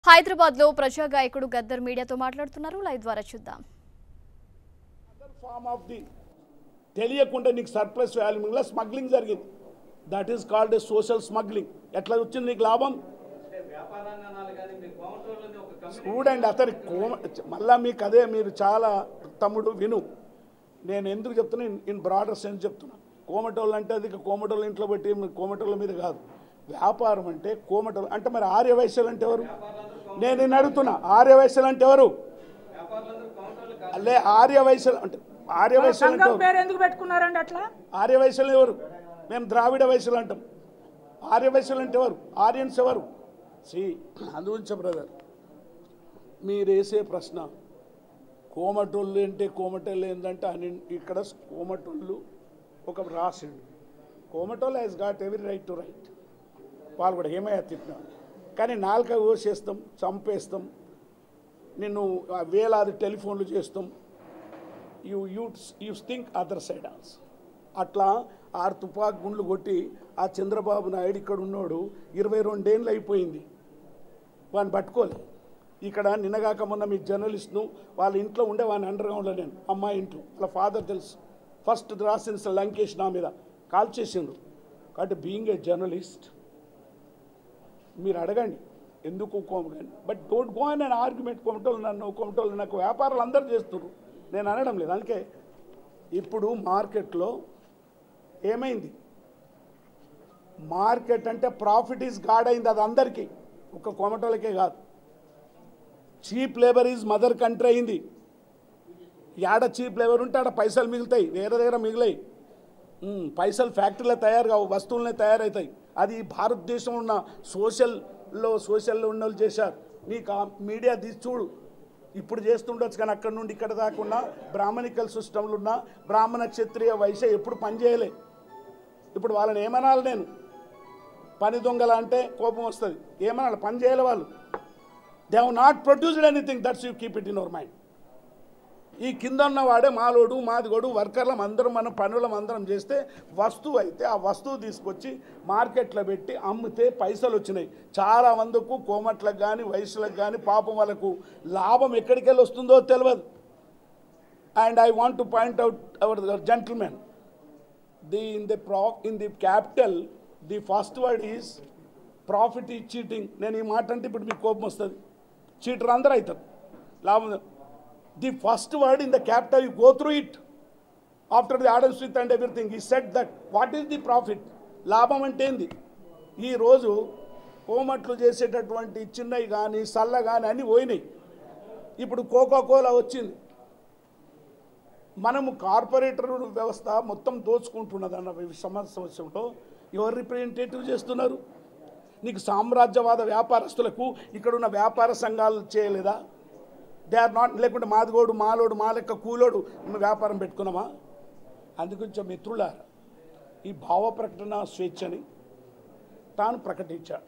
హైదరాబాద్ లో ప్రజా గాయకుడు గద్దర్ మీడియాతో మాట్లాడుతున్నారు లైవ్ ద్వారా చూద్దాం అదర్ ఫార్మ్ ఆఫ్ ది తెలియకుండా నీకు సర్ప్లస్ వాల్యూమింగ్లో స్మగ్లింగ్ జరిగింది that is called a social smuggling ఎట్లా వచ్చింది నీకు లాభం వ్యాపారాంగనాలు కానీ మీ కౌంటర్లని ఒక కమిటీ చూడండి అతని కోమ మళ్ళా మీకు అదే మీరు చాలా తమ్ముడు విను నేను ఎందుకు చెప్తున్నా ఇన్- ఇన్ బ్రాడర్ సెన్స్ చెప్తున్నా కోమటోళ్ళు అంటే అది ఇక కోమటోళ్ళ ఇంట్లో పెట్టి మీ కోమటోళ్ళ మీద కాదు వ్యాపారం అంటే కోమటోళ్ళు అంటే మరి ఆర్య వైశ్యులు అంటే ఎవరు నేను నిన్ను అడుగుతున్నా ఆర్య వైశ్యులు అంటే ఎవరు వ్యాపారులందరూ కౌంటర్లు కాదు అల్లే ఆర్య వైశ్యులు అంటే ఆర్య వైశ్యులు అంటే సంఘం ఎవరు పేరు ఎందుకు పెట్టుకున్నారండి అట్లా ఆర్య వైశ్యులు ఎవరు మేము ద్రావిడ వైశ్యులు అంటాం ఆర్య వైశ్యులు అంటే ఎవరు ఆర్యన్స్ ఎవరు సి అందుగురించి బ్రదర్ మీరు వేసే ప్రశ్న కోమటోళ్ళు అంటే కోమటోళ్ళు ఏంటంటే అని ఇక్కడ కోమటోళ్ళు ఒక రాసిండు కోమటోళ్ళు he's got every right to write వాళ్ళు కూడా ఏమయ్యా తిట్టినా కానీ నాలుక కోసేస్తాం చంపేస్తాం నిన్ను ఆ వేలాది టెలిఫోన్లు చేస్తాం you you you think other side also అట్లా ఆరు తుపాకు గుండ్లు కొట్టి ఆ చంద్రబాబు నాయుడు ఇక్కడ ఉన్నాడు ఇరవై రెండేళ్ళు అయిపోయింది వాడిని పట్టుకోలే ఇక్కడ నిన్నగాక మొన్న మీ జర్నలిస్ట్ను వాళ్ళ ఇంట్లో ఉండే వాడిని అండర్గ్రౌండ్లో నేను అమ్మాయి ఇంట్లో వాళ్ళ ఫాదర్ తెలుసు ఫస్ట్ రాసిన లంకేష్ నా మీద కాల్ చేసిండు కాబట్టి బీయింగ్ ఏ జర్నలిస్ట్ మీరు అడగండి ఎందుకు కోమకండి బట్ డోంట్ గో అని ఆర్గ్యుమెంట్ కొమటోళ్ళు నన్ను కొమటోళ్ళు నాకు వ్యాపారాలు అందరూ చేస్తున్నారు నేను అనడం లేదు అందుకే ఇప్పుడు మార్కెట్లో ఏమైంది మార్కెట్ అంటే ప్రాఫిట్ ఈజ్ గాడ్ అయింది అది అందరికీ ఒక కొమటోళ్ళకే కాదు cheap labour is mother country అయింది యాడ చీప్ లేబర్ ఉంటే ఆడ పైసలు మిగులుతాయి వేరే దగ్గర మిగిలాయి ఉమ్, పైసలు ఫ్యాక్టరీలో తయారు కావు వస్తువులనే తయారవుతాయి అది ఈ భారతదేశం ఉన్న సోషల్లో సోషల్లో ఉన్న వాళ్ళు చేశారు నీకు ఆ మీడియా తీసి చూడు ఇప్పుడు చేస్తుండొచ్చు కానీ అక్కడ నుండి ఇక్కడ దాకుండా బ్రాహ్మణికల్ సిస్టంలో ఉన్న బ్రాహ్మణ క్షత్రియ వైశ్య ఎప్పుడు పనిచేయలే ఇప్పుడు వాళ్ళని ఏమనాలి నేను పని దొంగల అంటే కోపం వస్తుంది ఏమనాలి పని చేయలే వాళ్ళు they have not produced anything that's you keep it in our mind ఈ కింద ఉన్న వాడే మాలోడు మాదిగోడు వర్కర్లం అందరం మన పనులం అందరం చేస్తే వస్తువు అయితే ఆ వస్తువు తీసుకొచ్చి మార్కెట్లో పెట్టి అమ్మితే పైసలు వచ్చినాయి చాలా మందికు కోమట్లకు కానీ వయసులకు కానీ పాపం వాళ్ళకు లాభం ఎక్కడికి వెళ్ళి వస్తుందో తెలియదు and I want to point out our gentlemen the in the pro in the capital the first word is profit ఈ చీటింగ్ నేను ఈ మాట అంటే ఇప్పుడు మీకు కోపం వస్తుంది చీటర్ అందరూ అవుతారు లాభం the first word in the capital you go through it after the order switch and everything ఈ set that what is the profit లాభం అంటే ఏంది ఈరోజు కోమట్లు చేసేటటువంటి చిన్నవి కానీ సల్ల కానీ అన్నీ పోయినాయి ఇప్పుడు కోకో కోలా వచ్చింది మనము కార్పొరేటర్ వ్యవస్థ మొత్తం దోచుకుంటున్నది అన్న సమస్యలో ఎవరు రిప్రజెంటేటివ్ చేస్తున్నారు నీకు సామ్రాజ్యవాద వ్యాపారస్తులకు ఇక్కడున్న వ్యాపార సంఘాలు చేయలేదా దే ఆర్ నాట్ లేకుంటే మాదిగోడు మాలోడు మా లెక్క కూలోడు మేము వ్యాపారం పెట్టుకున్నామా అందుగురించి మిత్రులారా ఈ భావ ప్రకటన స్వేచ్ఛని తాను ప్రకటించాడు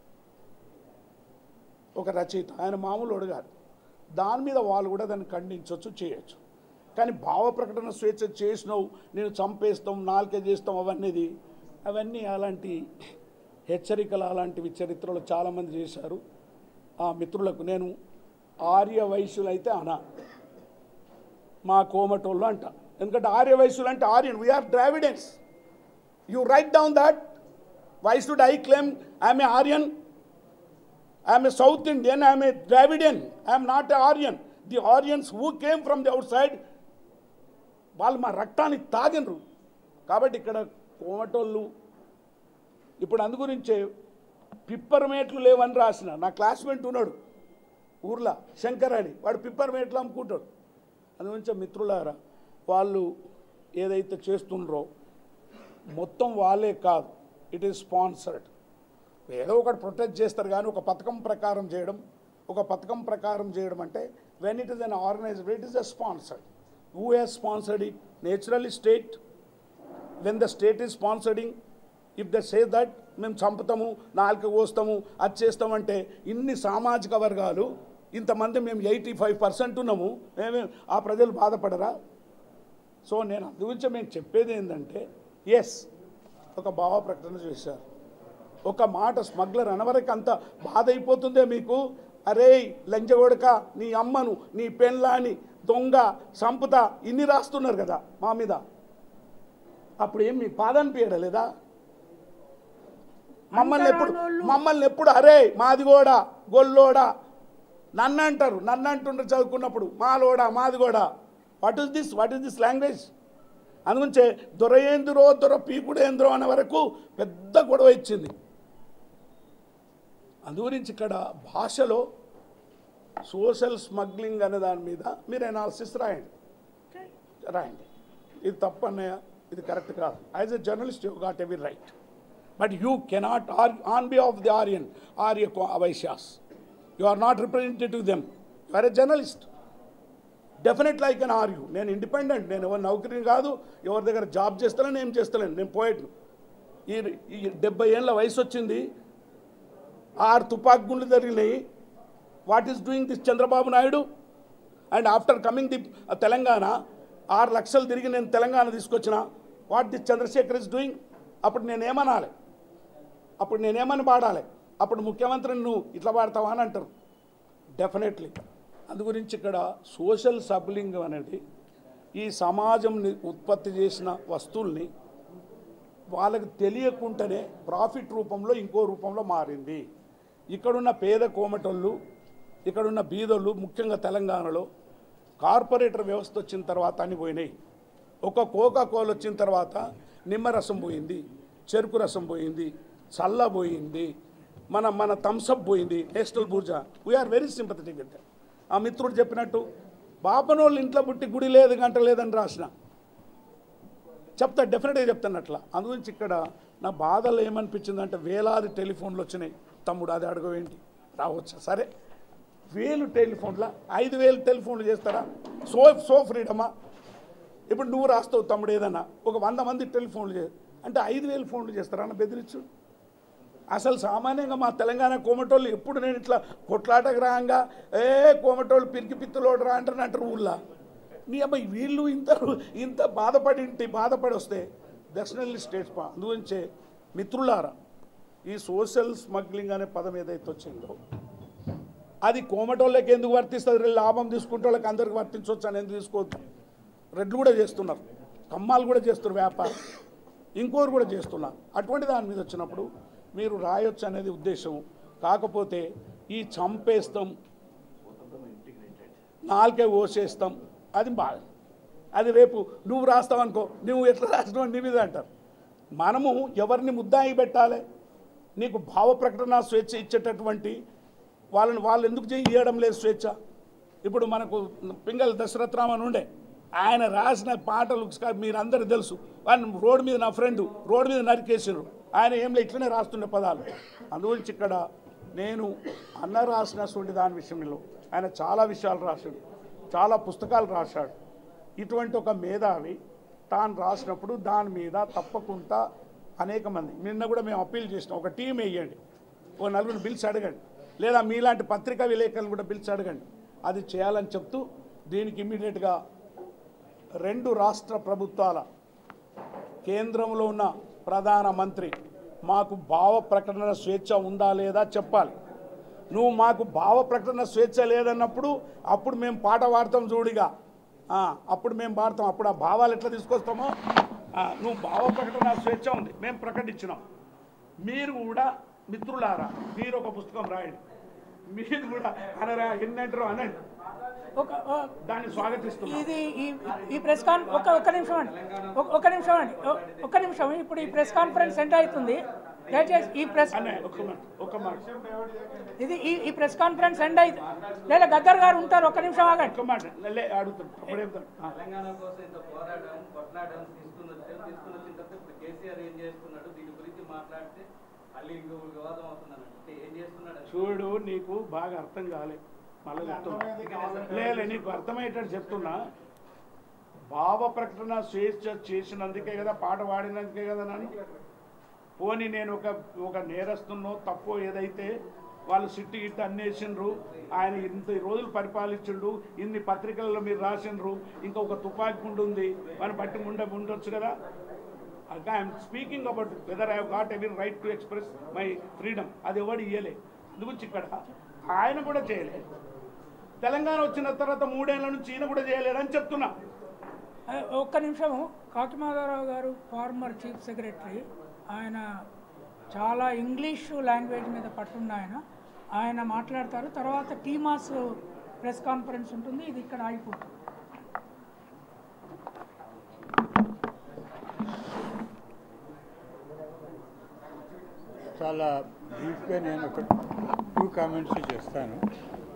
ఒక రచయిత ఆయన మామూలు కాదు దాని మీద వాళ్ళు కూడా దాన్ని ఖండించవచ్చు చేయొచ్చు కానీ భావ ప్రకటన స్వేచ్ఛ చేసినావు నేను చంపేస్తాం నాలుకే చేస్తాం అవన్నీది అవన్నీ అలాంటి హెచ్చరికలు అలాంటివి చరిత్రలో చాలామంది చేశారు ఆ మిత్రులకు నేను ఆర్య వైశ్యులు అయితే అనా మా కోమటోళ్ళు అంట ఎందుకంటే ఆర్య వైశ్యులు అంటే Aryan we are Dravidians you write down that why should I claim I'm a Aryan I'm a South Indian I'm a Dravidian I'm not a Aryan the Aryans who came from the outside వాళ్ళు మా రక్తాన్ని తాగినరు కాబట్టి ఇక్కడ కోమటోళ్ళు ఇప్పుడు అందు గురించే పిప్పర్మేట్లు లేవని రాసిన నా క్లాస్మేట్ ఉన్నాడు ఊర్లో శంకర్ అని వాడు పిప్పర్మేట్లు అమ్ముకుంటాడు అందుగురించి మిత్రులారా వాళ్ళు ఏదైతే చేస్తుండ్రో మొత్తం వాళ్ళే కాదు ఇట్ ఈస్ స్పాన్సర్డ్ ఏదో ఒకటి ప్రొటెక్ట్ చేస్తారు కానీ ఒక పథకం ప్రకారం చేయడం ఒక పథకం ప్రకారం చేయడం అంటే when it is an organized it is a sponsored who has sponsored it naturally state when the state is sponsoring if they say that మేము చంపుతాము నాలుక కోస్తాము అది చేస్తామంటే ఇన్ని సామాజిక వర్గాలు ఇంతమంది మేము ఎయిటీ ఫైవ్ పర్సెంట్ ఉన్నాము మేమే ఆ ప్రజలు బాధపడరా సో నేను అందు గురించి మేము చెప్పేది ఏంటంటే ఎస్ ఒక భావ ప్రకటన చేశారు ఒక మాట స్మగ్లర్ అనవరకు అంత బాధ అయిపోతుందే మీకు అరే లంజగొడక నీ అమ్మను నీ పెళ్ళాని దొంగ సంపుత ఇన్ని రాస్తున్నారు కదా మా మీద అప్పుడు ఏం మీ పాదాన్ని పీయడలేదా మమ్మల్ని ఎప్పుడు మమ్మల్ని ఎప్పుడు అరే మాదిగోడా గొల్లోడా నన్ను అంటారు నన్ను అంటుండ్రు చదువుకున్నప్పుడు మాలోడా మాదిగోడా what is this what is this language అందుగురించే దొరయేంద్రో దొర పీకుడేంద్రో అనే వరకు పెద్ద గొడవ ఇచ్చింది అందుగురించి ఇక్కడ భాషలో సోషల్ స్మగ్లింగ్ అనే దాని మీద మీరు అనాలిసిస్ రాయండి రాయండి ఇది తప్పన్నయ్య ఇది కరెక్ట్ కాదు as a journalist you got every right but you cannot are on behalf the Aryan Arya Vaishyas you are not representative them you are a journalist definitely I can are you నేను independent నేను ఎవరు నౌకరిని కాదు ఎవరి దగ్గర job చేస్తానని ఏం చేస్తలేను నేను పోయేట్ను ఈ ఈ డెబ్బై ఏళ్ళ వయసు వచ్చింది ఆరు తుపాకు గుండ్లు జరిగినాయి what is doing this Chandrababu Naidu and after coming the Telangana ఆరు లక్షలు తిరిగి నేను తెలంగాణ తీసుకొచ్చిన what this Chandrashekar is doing అప్పుడు నేనేమనాలి అప్పుడు నేనేమని పాడాలి అప్పుడు ముఖ్యమంత్రిని నువ్వు ఇట్లా పాడతావా అని అంటారు డెఫినెట్లీ అందు గురించి ఇక్కడ సోషల్ సబ్లింగ్ అనేది ఈ సమాజం ఉత్పత్తి చేసిన వస్తువుల్ని వాళ్ళకి తెలియకుండానే ప్రాఫిట్ రూపంలో ఇంకో రూపంలో మారింది ఇక్కడున్న పేద కోమటోళ్ళు ఇక్కడున్న బీదోళ్ళు ముఖ్యంగా తెలంగాణలో కార్పొరేటర్ వ్యవస్థ వచ్చిన తర్వాత అన్ని పోయినాయి ఒక కోకా కోల్ వచ్చిన తర్వాత నిమ్మరసం పోయింది చెరుకు రసం పోయింది చల్ల పోయింది మన మన థమ్సప్ పోయింది national bourgeois we are very sympathetic with ఆ మిత్రుడు చెప్పినట్టు బాపనోళ్ళు ఇంట్లో పుట్టి గుడి లేదు గంట లేదని రాసిన చెప్తా డెఫినెట్గా చెప్తాను అట్లా అందుగురించి ఇక్కడ నా బాధలు ఏమనిపించిందంటే వేలాది టెలిఫోన్లు వచ్చినాయి తమ్ముడు అది అడగవేంటి రావచ్చా సరే వేలు టెలిఫోన్ల ఐదు వేలు టెలిఫోన్లు చేస్తారా సో సో ఫ్రీడమా ఇప్పుడు నువ్వు రాస్తావు తమ్ముడు ఏదన్నా ఒక వంద మంది టెలిఫోన్లు చే అంటే ఐదు వేలు ఫోన్లు చేస్తారా అన్న బెదిరించు అసలు సామాన్యంగా మా తెలంగాణ కోమటోళ్ళు ఎప్పుడు నేను ఇట్లా కొట్లాటకు రాగా ఏ కోమటోళ్ళు పిరికి పిత్తులోడు రా అంటారు అంటారు ఊళ్ళో నీ అబ్బాయి వీళ్ళు ఇంత ఇంత బాధపడి ఇంటి బాధపడి వస్తే దక్షిణ స్టేట్స్ పా అందుగురించే మిత్రులారా ఈ సోషల్ స్మగ్లింగ్ అనే పదం ఏదైతే వచ్చిందో అది కోమటోళ్ళకి ఎందుకు వర్తిస్తుంది రే లాభం తీసుకుంటే వాళ్ళకి అందరికి వర్తించవచ్చు అని ఎందుకు తీసుకోవద్దు రెడ్లు కూడా చేస్తున్నారు కమ్మాలు కూడా చేస్తున్నారు వ్యాపారం ఇంకోరు కూడా చేస్తున్నారు అటువంటి దాని మీద వచ్చినప్పుడు మీరు రాయొచ్చు అనేది ఉద్దేశం కాకపోతే ఈ చంపేస్తాం నాలుకే ఓసేస్తాం అది బాగా అది రేపు నువ్వు రాస్తావు అనుకో నువ్వు ఎట్లా రాసినావు నీ మీద అంటారు మనము ఎవరిని ముద్దాయి పెట్టాలి నీకు భావ ప్రకటన స్వేచ్ఛ ఇచ్చేటటువంటి వాళ్ళని వాళ్ళు ఎందుకు చేయి ఇవ్వడం లేదు స్వేచ్ఛ ఇప్పుడు మనకు పింగల్ దశరథరామన్ ఉండే ఆయన రాసిన పాటలు మీరందరూ తెలుసు వాళ్ళు రోడ్డు మీద నా ఫ్రెండ్ రోడ్డు మీద నరికేసారు ఆయన ఏం లేదు ఇట్లనే రాస్తుండే పదాలు అందుగురించి ఇక్కడ నేను అన్న రాసినటువంటి దాని విషయంలో ఆయన చాలా విషయాలు రాశాడు చాలా పుస్తకాలు రాశాడు ఇటువంటి ఒక మేధావి తాను రాసినప్పుడు దాని మీద తప్పకుండా అనేక మంది నిన్న కూడా మేము అప్పీల్ చేసినాం ఒక టీం వేయండి ఓ నలుగురు బిల్స్ అడగండి లేదా మీలాంటి పత్రికా విలేకరులు కూడా బిల్స్ అడగండి అది చేయాలని చెప్తూ దీనికి ఇమ్మీడియట్గా రెండు రాష్ట్ర ప్రభుత్వాల కేంద్రంలో ఉన్న ప్రధాన మంత్రి మాకు భావ ప్రకటన స్వేచ్ఛ ఉందా లేదా చెప్పాలి నువ్వు మాకు భావ ప్రకటన స్వేచ్ఛ లేదన్నప్పుడు అప్పుడు మేము పాట పాడతాం చూడిగా ఆ, అప్పుడు మేము పాడతాం అప్పుడు ఆ భావాలు ఎట్లా తీసుకొస్తామో ఆ, నువ్వు భావ ప్రకటన స్వేచ్ఛ ఉంది మేము ప్రకటించినాం మీరు కూడా మిత్రులారా మీరు ఒక పుస్తకం రాయండి మీరు కూడా అనరా ఎన్నంటారో అనండి ఒక ఓ- దాన్ని స్వాగతిస్తున్నాం ఇది ఈ ఈ ప్రెస్ కాన్ ఒక ఒక నిమిషం అండి ఒక- ఒక నిమిషం అండి ఒ- ఒక నిమిషం ఇప్పుడు ఈ ప్రెస్ కాన్ఫరెన్స్ ఎండ్ అవుతుంది దయచేసి ఈ ప్రెస్ అనే ఒక మాట ఒక మాట ఇది ఈ ఈ ప్రెస్ కాన్ఫరెన్స్ ఎండ్ అవుతుంది లేదా గద్దర్ గారు ఉంటారు ఒక నిమిషం ఆగండి ఒక మాట లే అడుగుతాను అప్పుడు చెప్తాను ఆ. తెలంగాణ కోసం ఇంత పోరాటం కొట్లాడడం తీసుకుని వచ్చాం తీసుకుని వచ్చిన తర్వాత ఇప్పుడు కేసీఆర్ ఏం చేస్తున్నాడు దీని గురించి మాట్లాడితే మళ్ళీ ఇంకో వివాదం అవుతుందని అంటే ఏం చేస్తున్నాడు అసలు? చూడు నీకు బాగా అర్థం కాలే మళ్ళీ చెప్తున్నా లేదు నీకు అర్థమయ్యేటట్టు చెప్తున్నా భావ ప్రకటన స్వేచ్ఛ చేసినందుకే కదా పాట పాడినందుకే కదా నన్ను పోనీ నేను ఒక ఒక నేరస్తున్నో తప్పో ఏదైతే వాళ్ళు సిట్టి గిట్టి అన్నేసిండ్రు ఆయన ఇంత రోజులు పరిపాలించిండు ఇన్ని పత్రికలలో మీరు రాసిండ్రు ఇంకా ఒక తుపాకీ గుండు ఉంది అని బట్టి ఉండ ఉండొచ్చు కదా I'm speaking about weather I got every right to express my freedom అది ఎవడు ఇయ్యలే అందుగురించి ఇక్కడ ఆయన కూడా చేయలేదు తెలంగాణ వచ్చిన తర్వాత మూడేళ్ల నుంచి ఈయన కూడా చేయలేడని చెప్తున్నా ఆ, ఒక్క నిమిషము కాకిమాధవరావు గారు ఫార్మర్ చీఫ్ సెక్రటరీ ఆయన చాలా ఇంగ్లీష్ లాంగ్వేజ్ మీద పట్టున్న ఆయన ఆయన మాట్లాడతారు తర్వాత టీమాస్ ప్రెస్ కాన్ఫరెన్స్ ఉంటుంది ఇది ఇక్కడ ఆగిపోతుంది చాలా బ్రీఫ్గా నేను ఒక టూ కామెంట్స్ చేస్తాను